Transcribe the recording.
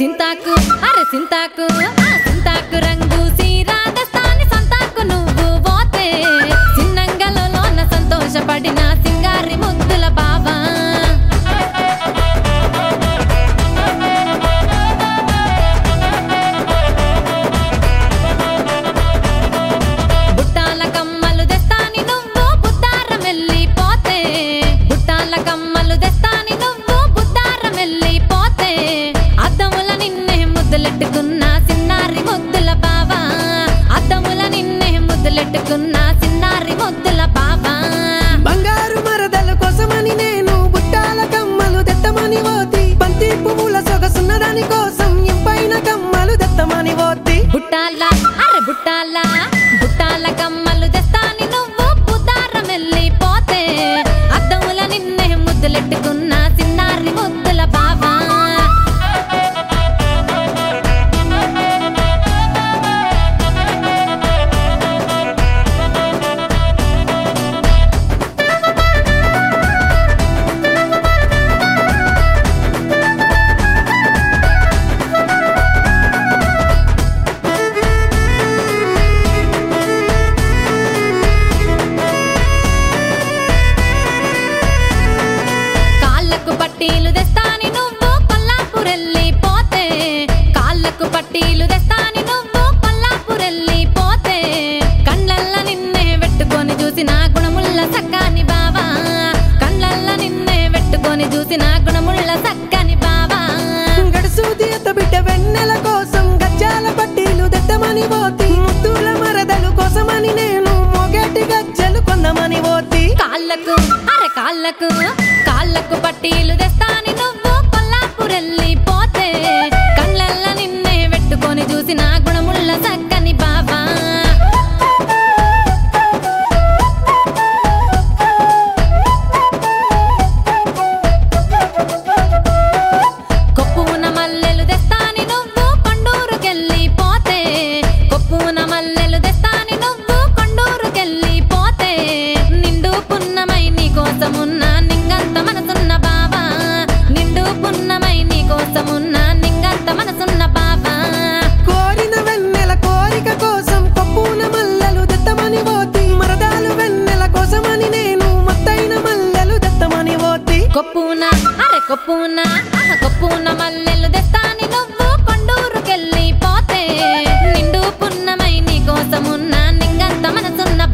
సింతాకు అరే సింతాకు ఆ సింతాకు రంగు సీరాదస్తాని సంతాకు నువ్వు పోతే చిన్నంగలలోన సంతోషపడిన సింగారి ముద్దుల బావా బుట్టాల కమ్మలు తెస్తాని నువ్వు బుద్ధారం వెళ్ళిపోతే బుట్టాల కమ్మలు తెస్తాని నువ్వు బుద్ధారం వెళ్ళిపోతే అద్దముల నిన్నే ముద్దులెట్టుకున్న సిన్నారి ముద్దుల బావా అద్దముల నిన్నే ముద్దులెట్టుకున్న సిన్నారి ముద్దుల బావా బంగారు మరదల కోసమని నేను బుట్టాల కమ్మలు దెత్తమని పోతి బంతి పువ్వుల సొగసున్న దాని కోసం ఇంపైన కమ్మలు దెత్తమని పోతి బుట్టాల అరే బుట్టాల బుట్టాల కమ్మలు తెస్తాని నువ్వు బుద్ధారం వెళ్ళిపోతే అద్దముల నిన్నే ముద్దులెట్టుకున్న సిన్నారి ముద్దుల బావా కాళ్ళకు పట్టీలు తెస్తాని నువ్వు కొల్లాపురెళ్ళిపోతే కాళ్ళకు పట్టీలు తెస్తాని నువ్వు కొల్లాపురెళ్ళిపోతే కళ్ళల్ల నిన్నే పెట్టుకొని చూసిన గుణముల్ల సక్కాని బావా కళ్ళల్ల నిన్నే పెట్టుకొని చూసిన గుణముల్ల సక్కని బావా గడుసు తీత బిడ్డ వెన్నెల కోసం గజ్జాల పట్టీలు దెత్తమని పోతి ముద్దుల మరదలు కోసమని నేను మొగటి గజ్జలు కొందమని పోతి కాళ్ళకు అరే కాళ్ళకు కాళ్ళకు పట్టీలు తెస్తాని నువ్వు కొల్లాపురెళ్ళిపోతే కళ్ళల్ల నిన్నే పెట్టుకొని చూసిన గుణముల్ల సక్కని బావా కొప్పున మల్లెలు తెస్తాని నువ్వు కొండూరుకెళ్ళిపోతే కొప్పున మల్లెలు తెస్తాని నువ్వు కొండూరుకెళ్ళిపోతే నిండు పున్నమై నీ కోసమున్న నింగంత మనసున్న బావా నిండు పున్నమై నీ కోసమున్న నింగంత మనసున్న బావా కోరిన వెన్నెల కోరిక కోసం కొప్పున మల్లెలు దెత్తమని పోతి మరదాలు వెన్నెల కోసమని నేను మొత్తైన మల్లెలు దెత్తమని పోతి కొప్పున అరే కొప్పున ఆహ కొప్పున మల్లెలు తెస్తాని నువ్వు కొండూరుకెళ్ళిపోతే నిండు పున్నమై నీ కోసమున్న నింగంత మనసున్న